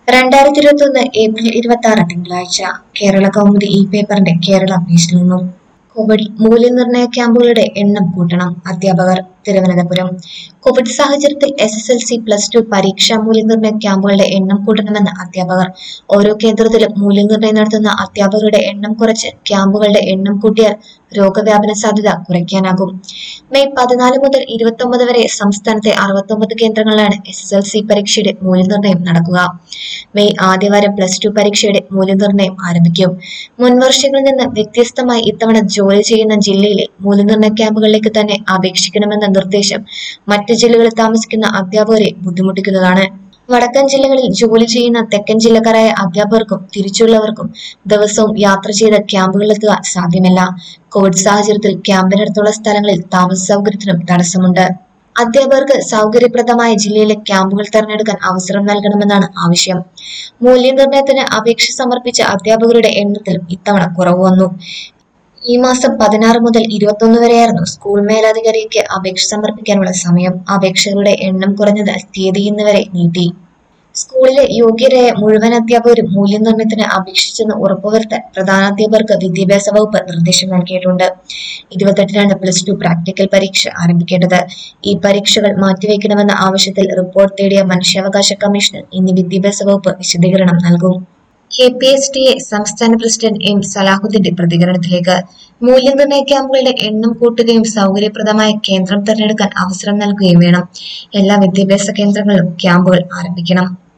രണ്ടായിരത്തി ഇരുപത്തി ഒന്ന് ഏപ്രിൽ ഇരുപത്തി ആറ് തിങ്കളാഴ്ച കേരള കൗമുദി ഈ പേപ്പറിന്റെ കേരള പേജിൽ നിന്നും കോവിഡ് മൂല്യനിർണ്ണയ ക്യാമ്പുകളുടെ എണ്ണം കൂട്ടണം അധ്യാപകർ തിരുവനന്തപുരം കോവിഡ് സാഹചര്യത്തിൽ S S L C plus two പരീക്ഷാ മൂല്യനിർണ്ണയ ക്യാമ്പുകളുടെ എണ്ണം കൂട്ടണമെന്ന് അധ്യാപകർ ഓരോ കേന്ദ്രത്തിലും മൂല്യനിർണ്ണയം നടത്തുന്ന അധ്യാപകരുടെ എണ്ണം കുറച്ച് ക്യാമ്പുകളുടെ എണ്ണം കൂട്ടിയാൽ രോഗവ്യാപന സാധ്യത കുറയ്ക്കാനാകും മെയ് പതിനാല് മുതൽ ഇരുപത്തൊമ്പത് വരെ സംസ്ഥാനത്തെ അറുപത്തൊമ്പത് കേന്ദ്രങ്ങളിലാണ് എസ് എസ് എൽ സി പരീക്ഷയുടെ മൂല്യനിർണ്ണയം നടക്കുക മെയ് ആദ്യവാരം പ്ലസ് ടു പരീക്ഷയുടെ മൂല്യനിർണ്ണയം ആരംഭിക്കും മുൻവർഷങ്ങളിൽ നിന്ന് വ്യത്യസ്തമായി ഇത്തവണ ജോലി ചെയ്യുന്ന ജില്ലയിലെ മൂല്യനിർണ്ണയ ക്യാമ്പുകളിലേക്ക് തന്നെ അപേക്ഷിക്കണമെന്ന നിർദ്ദേശം മറ്റ് ജില്ലകളിൽ താമസിക്കുന്ന അധ്യാപകരെ ബുദ്ധിമുട്ടിക്കുന്നതാണ് വടക്കൻ ജില്ലകളിൽ ജോലി ചെയ്യുന്ന തെക്കൻ ജില്ലക്കാരായ അധ്യാപകർക്കും തിരിച്ചുള്ളവർക്കും ദിവസവും യാത്ര ചെയ്ത് ക്യാമ്പുകളിലെത്തുക സാധ്യമല്ല കോവിഡ് സാഹചര്യത്തിൽ ക്യാമ്പിനടുത്തുള്ള സ്ഥലങ്ങളിൽ താമസ സൗകര്യത്തിനും തടസ്സമുണ്ട് അധ്യാപകർക്ക് സൗകര്യപ്രദമായ ജില്ലയിലെ ക്യാമ്പുകൾ തെരഞ്ഞെടുക്കാൻ അവസരം നൽകണമെന്നാണ് ആവശ്യം മൂല്യനിർണ്ണയത്തിന് അപേക്ഷ സമർപ്പിച്ച അധ്യാപകരുടെ എണ്ണത്തിലും ഇത്തവണ കുറവ് വന്നു ഈ മാസം പതിനാറ് മുതൽ ഇരുപത്തൊന്ന് വരെയായിരുന്നു സ്കൂൾ മേലധികാരിക്ക് അപേക്ഷ സമർപ്പിക്കാനുള്ള സമയം അപേക്ഷകരുടെ എണ്ണം കുറഞ്ഞത് തീയതി ഇന്ന് വരെ നീട്ടി സ്കൂളിലെ യോഗ്യരായ മുഴുവൻ അധ്യാപകരും മൂല്യനിർണ്ണയത്തിന് അപേക്ഷിച്ചെന്ന് ഉറപ്പുവരുത്താൻ പ്രധാനാധ്യാപകർക്ക് വിദ്യാഭ്യാസ വകുപ്പ് നിർദ്ദേശം നൽകിയിട്ടുണ്ട് ഇരുപത്തെട്ടിനാണ് പ്ലസ് ടു പ്രാക്ടിക്കൽ പരീക്ഷ ആരംഭിക്കേണ്ടത് ഈ പരീക്ഷകൾ മാറ്റിവെക്കണമെന്ന ആവശ്യത്തിൽ റിപ്പോർട്ട് തേടിയ മനുഷ്യാവകാശ കമ്മീഷന് ഇന്ന് വിദ്യാഭ്യാസ വകുപ്പ് വിശദീകരണം നൽകും K P S T A സംസ്ഥാന പ്രസിഡന്റ് എം സലാഹുദ്ദീന്റെ പ്രതികരണത്തിലേക്ക് മൂല്യനിർണ്ണയ ക്യാമ്പുകളുടെ എണ്ണം കൂട്ടുകയും സൗകര്യപ്രദമായ കേന്ദ്രം തെരഞ്ഞെടുക്കാൻ അവസരം നൽകുകയും വേണം എല്ലാ വിദ്യാഭ്യാസ കേന്ദ്രങ്ങളിലും ക്യാമ്പുകൾ ആരംഭിക്കണം